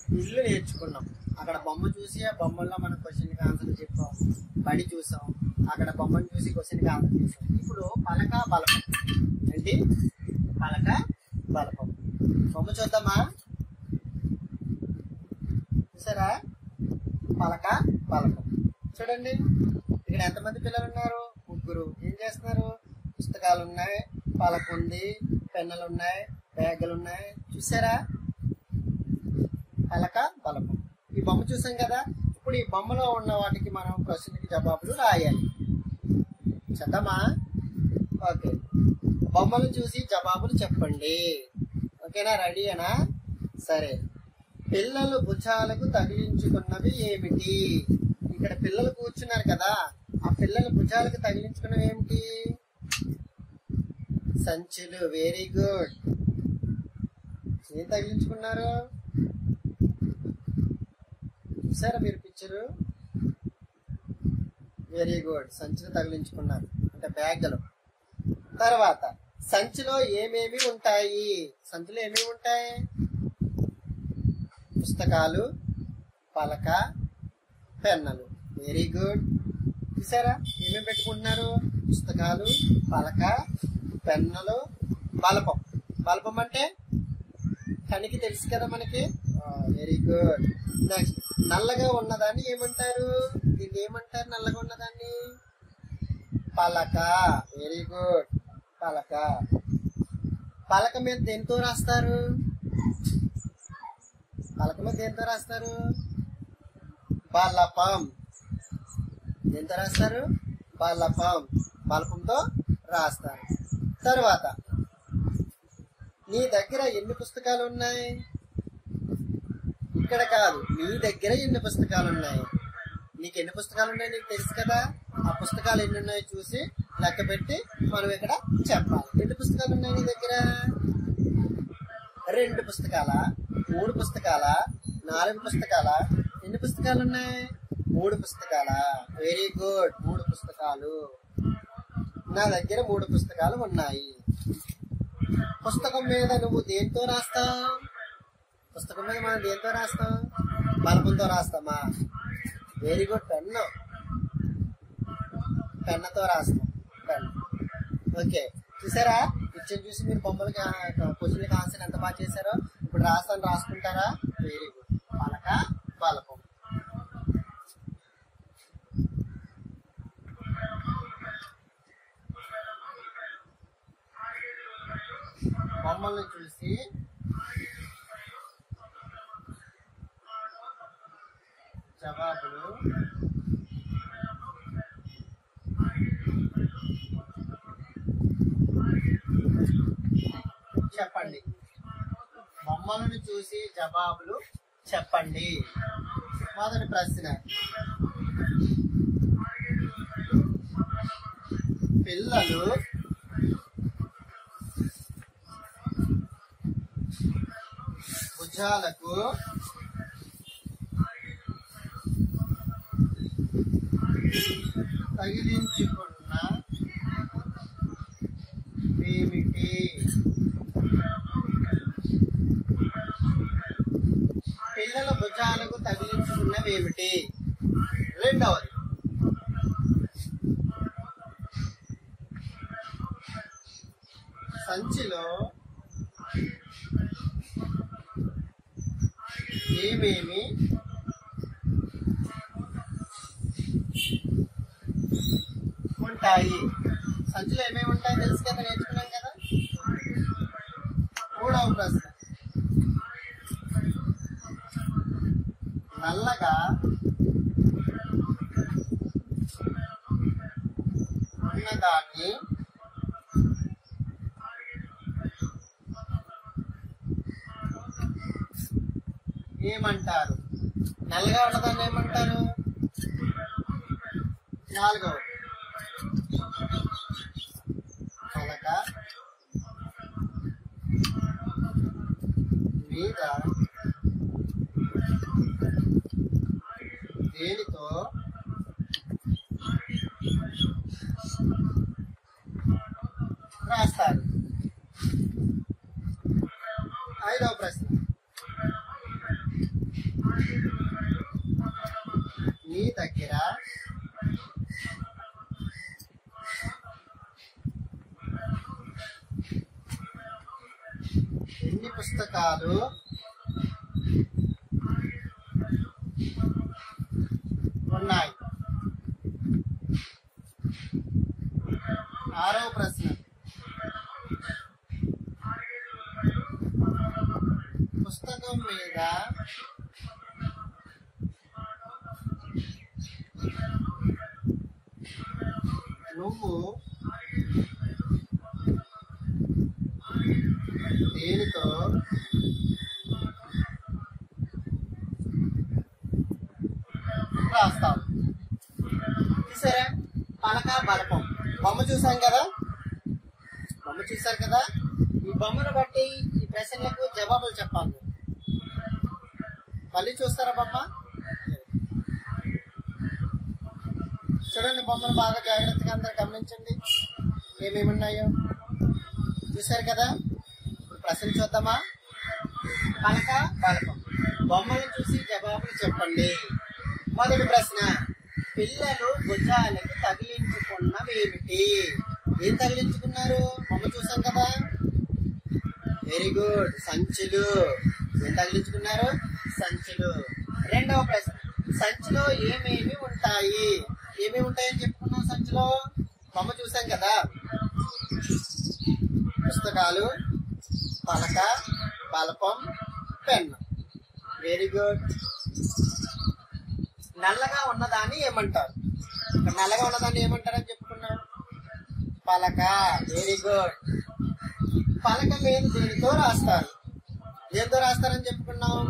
ఇల్లు నేర్చుకున్నాం అక్కడ బొమ్మ చూసి ఆ బొమ్మల్లో మనం క్వశ్చన్కి ఆన్సర్ చెప్పాం బడి చూసాం అక్కడ బొమ్మను చూసి క్వశ్చన్కి ఆన్సర్ చేసాం ఇప్పుడు పలక బలపం ఏంటి పలక బలపం బొమ్మ చూద్దామా చూసారా పలక బలపం చూడండి ఇక్కడ ఎంతమంది పిల్లలు ఉన్నారు ముగ్గురు ఏం చేస్తున్నారు పుస్తకాలు ఉన్నాయి పలక ఉంది పెన్నులు ఉన్నాయి బ్యాగులు ఉన్నాయి చూసారా పలక బలపం ఈ బొమ్మ చూసాం కదా ఇప్పుడు ఈ బొమ్మలో ఉన్న వాటికి మనం ప్రశ్నకి జవాబులు రాయాలి చదమా ఓకే బొమ్మలు చూసి జవాబులు చెప్పండి ఓకేనా రెడీనా సరే పిల్లలు భుజాలకు తగిలించుకున్నవి ఏమిటి ఇక్కడ పిల్లలు కూర్చున్నారు కదా ఆ పిల్లలు భుజాలకు తగిలించుకున్నవి ఏమిటి సంచులు వెరీ గుడ్ ఏం తగిలించుకున్నారు చూసారా మీరు పిక్చరు వెరీ గుడ్ సంచులు తగిలించుకున్నారు అంటే బ్యాగ్లు తర్వాత సంచిలో ఏమేమి ఉంటాయి సంచిలో ఏమేమి ఉంటాయి పుస్తకాలు పలక పెన్నులు వెరీ గుడ్ చూసారా ఏమేమి పెట్టుకుంటున్నారు పుస్తకాలు పలక పెన్నులు బలపం బలపం అంటే కనికి తెలుసు కదా మనకి వెరీ గుడ్ నెక్స్ట్ నల్లగా ఉన్నదాన్ని ఏమంటారు దీన్ని ఏమంటారు నల్లగా ఉన్నదాన్ని పలక వెరీ గుడ్ పలక పలక మీద దేంతో రాస్తారు పలక మీద దేంతో రాస్తారు బలపం దేంతో రాస్తారు బలపం బలపంతో రాస్తారు తర్వాత నీ దగ్గర ఎన్ని పుస్తకాలు ఉన్నాయి ఇక్కడ కాదు నీ దగ్గర ఎన్ని పుస్తకాలు ఉన్నాయి నీకు ఎన్ని పుస్తకాలు ఉన్నాయి నీకు తెలుసు కదా ఆ పుస్తకాలు ఎన్ని ఉన్నాయో చూసి లెక్క పెట్టి మనం ఇక్కడ చెప్పాలి ఎన్ని పుస్తకాలు ఉన్నాయి నీ దగ్గర రెండు పుస్తకాల మూడు పుస్తకాల నాలుగు పుస్తకాల ఎన్ని పుస్తకాలు ఉన్నాయి మూడు పుస్తకాల వెరీ గుడ్ మూడు పుస్తకాలు నా దగ్గర మూడు పుస్తకాలు ఉన్నాయి పుస్తకం మీద నువ్వు దేంతో రాస్తావు పుస్తకం మీద మనం దేంతో రాస్తాం బలపంతో రాస్తామా వెరీ గుడ్ పెన్ను పెన్నతో రాస్తాం పెన్ ఓకే చూసారా పిక్చర్ చూసి మీరు బొమ్మలకి క్వశ్చన్లకి ఆన్సర్ ఎంత బాగా చేశారో ఇప్పుడు రాస్తాను రాసుకుంటారా వెరీ గుడ్ పలక బలపం బొమ్మల్ని చూసి జవాబులు చెప్పండి బొమ్మలను చూసి జవాబులు చెప్పండి మొదటి ప్రశ్న పిల్లలు భుజాలకు తగిలించుకున్న ఏమిటి పిల్లల భుజాలకు తగిలించుకున్నవి ఏమిటి రెండవది సంచిలో ఏమేమి ఉంటాయి సంచిలో ఏమేమి ఉంటాయి తెలుసు కదా నేర్చుకున్నాం కదా మూడవ ప్రశ్న నల్లగా ఉన్నదాన్ని ఏమంటారు నల్లగా ఉన్నదాన్ని ఏమంటారు నాలుగవ పలక మీద దేనితో రాస్తారు ఐదవ ప్రశ్న పుస్తకాలు ఉన్నాయి ఆరవ ప్రశ్న పుస్తకం మీద నువ్వు దేనితో రాస్తావు చూసారా పలక బలపం బొమ్మ చూసాం కదా బొమ్మ చూసారు కదా ఈ బొమ్మను బట్టి ఈ ప్రశ్నలకు జవాబులు చెప్పాలి మళ్ళీ చూస్తారా బొమ్మ చూడండి బొమ్మను బాగా జాగ్రత్తగా అందరు గమనించండి ఏమేమి ఉన్నాయో చూసారు కదా ఇప్పుడు ప్రశ్న చూద్దామా పలక బలపం బొమ్మను చూసి జవాబులు చెప్పండి మొదటి ప్రశ్న పిల్లలు భుజాలకు తగిలించుకున్నవేమిటి ఏం తగిలించుకున్నారు బొమ్మ చూసాం కదా వెరీ గుడ్ సంచులు ఏం తగిలించుకున్నారు సంచులు రెండవ ప్రశ్న సంచిలో ఏమేమి ఉంటాయి ఏమేమి ఉంటాయని చెప్పుకున్నాం సంచిలో బొమ్మ చూసాం కదా పుస్తకాలు పలక బలపం పెన్ వెరీ గుడ్ నల్లగా ఉన్నదాన్ని ఏమంటారు ఇక్కడ నల్లగా ఉన్నదాన్ని ఏమంటారని చెప్పుకున్నాం పలక వెరీ గుడ్ పలక మీద దేనితో రాస్తారు దేనితో రాస్తారని చెప్పుకున్నాం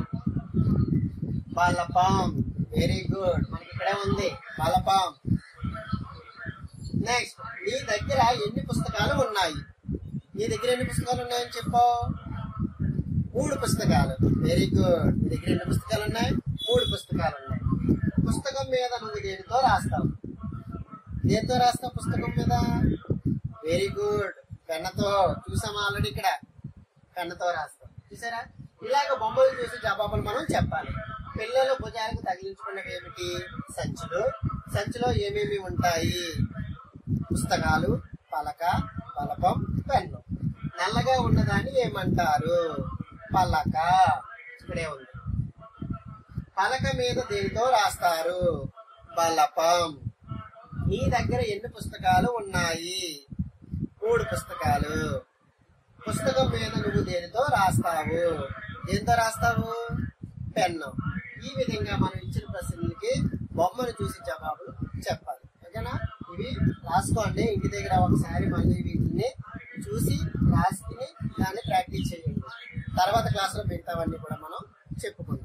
బలపం వెరీ గుడ్ మనకి ఇక్కడే ఉంది బలపం నెక్స్ట్ నీ దగ్గర ఎన్ని పుస్తకాలు ఉన్నాయి నీ దగ్గర ఎన్ని పుస్తకాలు ఉన్నాయని చెప్పావు మూడు పుస్తకాలు వెరీ గుడ్ నీ దగ్గర ఎన్ని పుస్తకాలు ఉన్నాయి మూడు పుస్తకాలు ఉన్నాయి పుస్తకం మీద నువ్వు దేనితో రాస్తావు దేనితో రాస్తావు పుస్తకం మీద వెరీ గుడ్ పెన్నతో చూసాం ఆల్రెడీ ఇక్కడ పెన్నతో రాస్తాం చూసారా ఇలాగ బొమ్మలు చూసి జవాబులు మనం చెప్పాలి పిల్లలు భుజాలకు తగిలించుకున్నవి ఏమిటి సంచులు సంచిలో ఏమేమి ఉంటాయి పుస్తకాలు పలక పలపం పెన్ను నల్లగా ఉన్నదాన్ని ఏమంటారు పలక ఇక్కడే ఉంది పలక మీద దేనితో రాస్తారు బలపం నీ దగ్గర ఎన్ని పుస్తకాలు ఉన్నాయి మూడు పుస్తకాలు పుస్తకం మీద నువ్వు దేనితో రాస్తావు దేనితో రాస్తావు పెన్ను ఈ విధంగా మనం ఇచ్చిన ప్రశ్నలకి బొమ్మను చూసి జవాబులు చెప్పాలి ఓకేనా ఇవి రాసుకోండి ఇంటి దగ్గర ఒకసారి మళ్ళీ వీటిని చూసి రాసుకుని దాన్ని ప్రాక్టీస్ చేయండి తర్వాత క్లాసులో మిగతావన్నీ కూడా మనం చెప్పుకుందాం